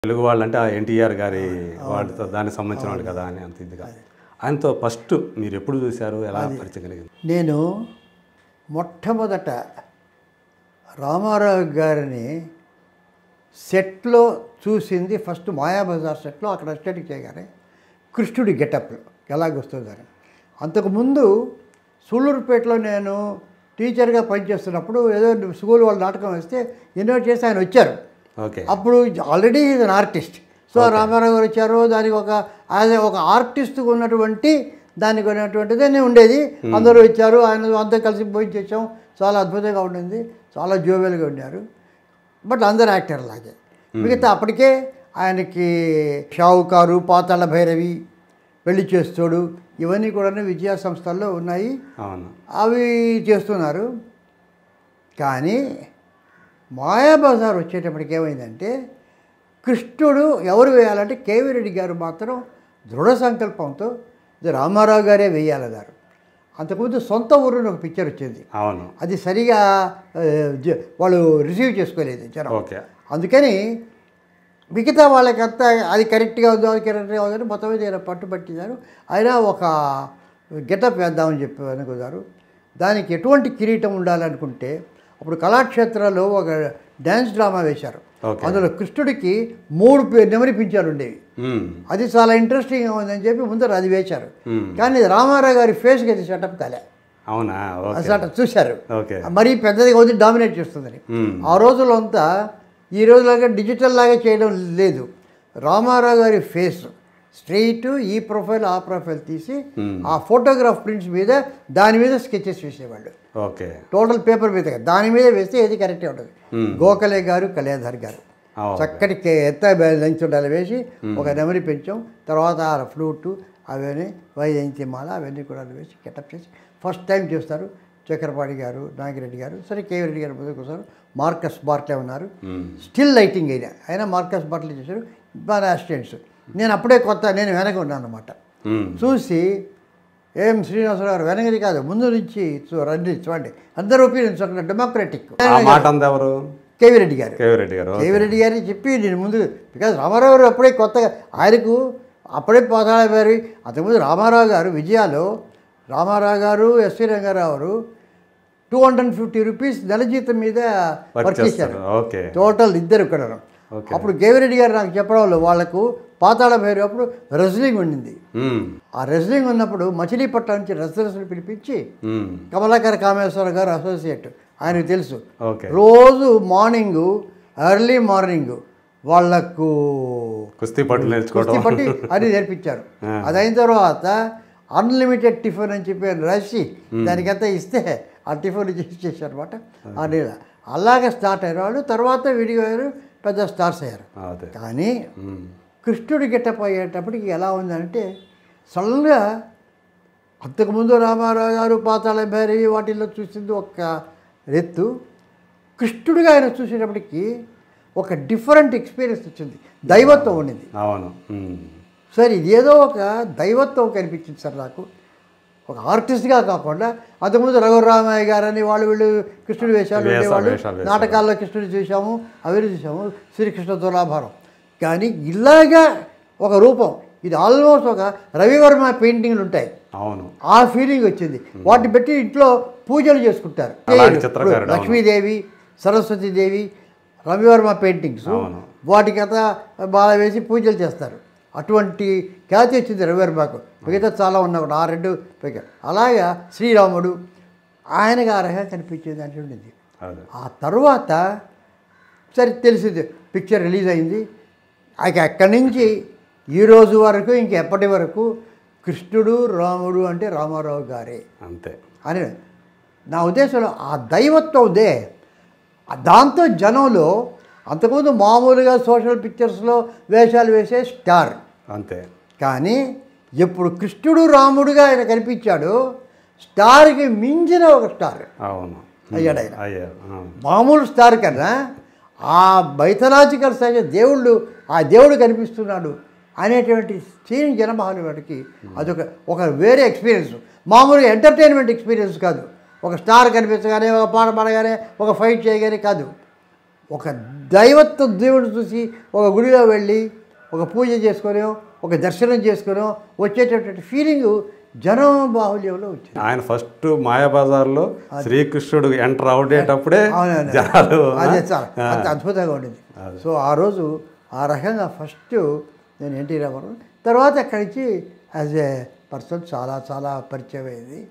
తెలుగు వాళ్ళు అంటే ఆ ఎన్టీఆర్ గారి వాళ్ళతో దానికి సంబంధించిన వాళ్ళు కదా అని అంత ఇదిగా ఆయనతో ఫస్ట్ మీరు ఎప్పుడు చూశారు ఎలా పరిచయం కలిగింది నేను మొట్టమొదట రామారావు గారిని సెట్లో చూసింది ఫస్ట్ మాయాబజార్ సెట్లో అక్కడ అస్టేట్కి చేయగానే కృష్ణుడి గెటప్లో ఎలాగొస్తుందని అంతకుముందు సూళ్ళూరుపేటలో నేను టీచర్గా పనిచేస్తున్నప్పుడు ఏదో స్కూల్ వాళ్ళ నాటకం వేస్తే ఇన్వైట్ చేసి ఆయన వచ్చారు ఓకే అప్పుడు already is an artist so Ramarao garu వచ్చారు దానికి ఒక యాజ్ ఒక ఆర్టిస్ట్గా ఉన్నటువంటి దానికి ఉన్నటువంటిది ఉండేది అందరూ వచ్చారు ఆయన అంతా కలిసి పోయి చేసాం చాలా అద్భుతంగా ఉండింది చాలా జోవెల్గా ఉన్నారు బట్ అందరు యాక్టర్ లాగే మిగతా అప్పటికే ఆయనకి షావుకారు పాతాళ భైరవి పెళ్లి చేస్తోడు ఇవన్నీ కూడా విద్యా సంస్థల్లో ఉన్నాయి అవును అవి చేస్తున్నారు కానీ మాయాబజార్ వచ్చేటప్పటికి ఏమైందంటే కృష్ణుడు ఎవరు వేయాలంటే కేవీ రెడ్డి గారు మాత్రం దృఢ సంకల్పంతో ఇది రామారావు గారే వేయాలన్నారు అంతకుముందు సొంత ఊరిని ఒక పిక్చర్ వచ్చింది అవును అది సరిగా ఆ, జ- వాళ్ళు రిసీవ్ చేసుకోలేదు జనం ఓకే అందుకని మిగతా వాళ్ళకంతా అది కరెక్ట్గా ఉందో అది కరెక్ట్గా ఉందని మొత్తం మీద ఈయన పట్టుబట్టినారు అయినా ఒక గెటప్ వేద్దామని చెప్పి అనుకున్నారు దానికి ఎటువంటి కిరీటం ఉండాలనుకుంటే అప్పుడు కళాక్షేత్రాల్లో ఒక డ్యాన్స్ డ్రామా వేశారు ఓకే. అందులో కృష్ణుడికి మూడు పే- నెమరి పించాలు ఉండేవి మ్మ్. అది చాలా ఇంట్రెస్టింగ్గా ఉందని చెప్పి ముందర అది వేశారు మ్మ్. కానీ రామారావు గారి ఫేస్కి అది సెటప్ కాలే అవునా ఆ ఓకే సెటప్ చూశారు ఓకే మరీ పెద్దదిగా ఉంది డామినేట్ చేస్తుందని మ్మ్. ఆ రోజుల్లో అంతా ఈ రోజులాగా డిజిటల్ లాగా చేయడం లేదు రామారావు గారి ఫేస్ స్ట్రెయిట్ ఈ ప్రొఫైల్ ఆ ప్రొఫైల్ తీసి ఆ ఫోటోగ్రాఫ్ ప్రింట్స్ మీద దాని మీద స్కెచెస్ వేసేవాళ్ళు ఓకే టోటల్ పేపర్ మీద కాదు. దాని మీద వేస్తే ఏది కరెక్టే ఉంటుంది గోఖలే గారు కళ్యాధర్ గారు ఆ, ఓకే. చక్కటి కే- ఎత్త లంచ్ ఉండాలి వేసి ఒక నెమరి పెంచాం తర్వాత ఆ ఫ్లూటు అవన్నీ వైజయంతి మాల అవన్నీ కూడా వేసి కెటప్ చేసి ఫస్ట్ టైం చేస్తారు చక్రపాణి గారు నాగిరెడ్డి గారు సరే కేవీ రెడ్డి గారు ముందుకు వస్తారు మార్కస్ బార్ట్లే ఉన్నారు స్టిల్ లైటింగ్ అయినా అయినా మార్కస్ బార్ట్లే చేశారు మన అసిస్టెంట్స్ నేను అప్పుడే కొత్త నేను వెనక ఉన్నాను అనమాట మ్మ్. చూసి ఏం శ్రీనివాసరావు గారు వెనకది కాదు ముందు నుంచి చూ- రండి చూడండి అందరూ ఒపీనియన్స్ అక్కడ డెమోక్రటిక్ ఆ మాట అంతా ఎవరు కేవీ రెడ్డి గారు కేవీ రెడ్డి గారు కేవీ రెడ్డి గారిని చెప్పి నేను ముందు బికాజ్ రామారావు గారు అప్పుడే కొత్తగా ఆయనకు అప్పుడే పాతాళ గారి అంతకుముందు రామారావు గారు విజయాలో రామారావు గారు ఎస్వి రంగారావు గారు టూ హండ్రెడ్ ఫిఫ్టీ రూపీస్ నెల జీతం మీద వర్క్ వర్క్ చేశారు చేస్తారు ఓకే టోటల్ ఇద్దరు ఇక్కడ ఓకే. అప్పుడు కేవిరెడ్డి గారు నాకు చెప్పడంలో వాళ్ళకు పాతాళ భైరవి అప్పుడు రెజ్లింగ్ ఉండింది మ్మ్. ఆ రెజ్లింగ్ ఉన్నప్పుడు మచిలీపట్నం నుంచి రెజ్లర్స్ని పిలిపించి మ్మ్. కమలాకర కామేశ్వర గారు అసోసియేట్ ఆయనకు తెలుసు ఓకే రోజు మార్నింగ్ ఎర్లీ మార్నింగ్ వాళ్ళకు కుస్తీ పట్టు కుస్తీ నేర్చుకోవడం పట్టి అది నేర్పించారు అది అయిన తర్వాత అన్లిమిటెడ్ టిఫిన్ అని చెప్పి రాసి దానికంతా ఇస్తే ఆ టిఫిన్ చేసేసారు అనమాట అది అలాగే స్టార్ట్ అయిన వాళ్ళు తర్వాత విడిగా అయ్యారు పెద్ద స్టార్స్ అయ్యారు అదే కానీ మ్మ్. కృష్ణుడి గెట్టప్ అయ్యేటప్పటికి ఎలా ఉందంటే సడన్గా అంతకుముందు రామారావు గారు పాతాళ భైరవి వాటిల్లో చూసింది ఒక ఎత్తు కృష్ణుడిగా ఆయన చూసేటప్పటికి ఒక డిఫరెంట్ ఎక్స్పీరియన్స్ వచ్చింది దైవత్వం ఉండింది అవును మ్మ్. సార్ ఇది ఏదో ఒక దైవత్వం కనిపించింది సార్ నాకు ఒక ఆర్టిస్ట్గా కాకుండా అంతకుముందు రఘురామయ్య గారని వాళ్ళు వీళ్ళు కృష్ణుడు వేషాలు వేష- ఉండేవాళ్ళు వేషాలు వేశారు. నాటకాల్లో కృష్ణుడు చూసాము అవి చూసాము శ్రీకృష్ణ తులాభారం కానీ ఇలాగా ఒక రూపం ఇది ఆల్మోస్ట్ ఒక రవివర్మ పెయింటింగ్లు ఉంటాయి అవును ఆ ఫీలింగ్ వచ్చింది వాటిని పెట్టి ఇంట్లో పూజలు చేసుకుంటారు అలాంటి ఇప్పుడు చిత్రకారుడు, అవును. లక్ష్మీదేవి సరస్వతీదేవి రవివర్మ పెయింటింగ్స్ అవును. వాటికి అంతా బాగా వేసి పూజలు చేస్తారు అటువంటి ఖ్యాతి వచ్చింది రవివర్మకు మిగతా చాలా ఉన్నాయి ఆ రెండు పైగా అలాగా శ్రీరాముడు ఆయనగా ఆ రకంగా కనిపించేది అంటే ఉండింది అదే ఆ తర్వాత సరే తెలిసింది పిక్చర్ రిలీజ్ అయింది ఇక అక్కడి నుంచి ఈ రోజు వరకు ఇంక ఎప్పటి వరకు కృష్ణుడు రాముడు అంటే రామారావు గారే అంతే అని నా ఉద్దేశంలో ఆ దైవత్వం ఉందే ఆ దాంతో జనంలో అంతకుముందు మామూలుగా సోషల్ పిక్చర్స్లో వేషాలు వేసే స్టార్ అంతే కానీ ఎప్పుడు కృష్ణుడు రాముడుగా ఆయన కనిపించాడు స్టార్కి మించిన ఒక స్టార్ అవును అయ్యాడు ఆయన. అయ్యారు అవును. మామూలు స్టార్ కన్నా ఆ మైథలాజికల్ సైజ్ దేవుళ్ళు ఆ దేవుడు కనిపిస్తున్నాడు అనేటువంటి సీన్ జనమహానుడికి అదొక ఒక వేరే ఎక్స్పీరియన్స్ మామూలుగా ఎంటర్టైన్మెంట్ ఎక్స్పీరియన్స్ కాదు ఒక స్టార్ కనిపించగానే ఒక పాట పాడగానే ఒక ఫైట్ చేయగానే కాదు ఒక దైవత్వ దేవుడు చూసి ఒక గుడిలో వెళ్ళి ఒక పూజ చేసుకొని ఒక దర్శనం చేసుకొని వచ్చేటటువంటి ఫీలింగ్ జనం బాహుల్యంలో వచ్చింది ఆయన ఫస్ట్ మాయాబజార్లో శ్రీకృష్ణుడు ఎంటర్ అవుటేటప్పుడే అవునండి. జనాలు అదే చాలా అంత అద్భుతంగా ఉండేది సో ఆ రోజు ఆ రకంగా ఫస్ట్ నేను ఎన్టీ రామారావు తర్వాత అక్కడి నుంచి యాజ్ ఏ పర్సన్ చాలా చాలా పరిచయం అయింది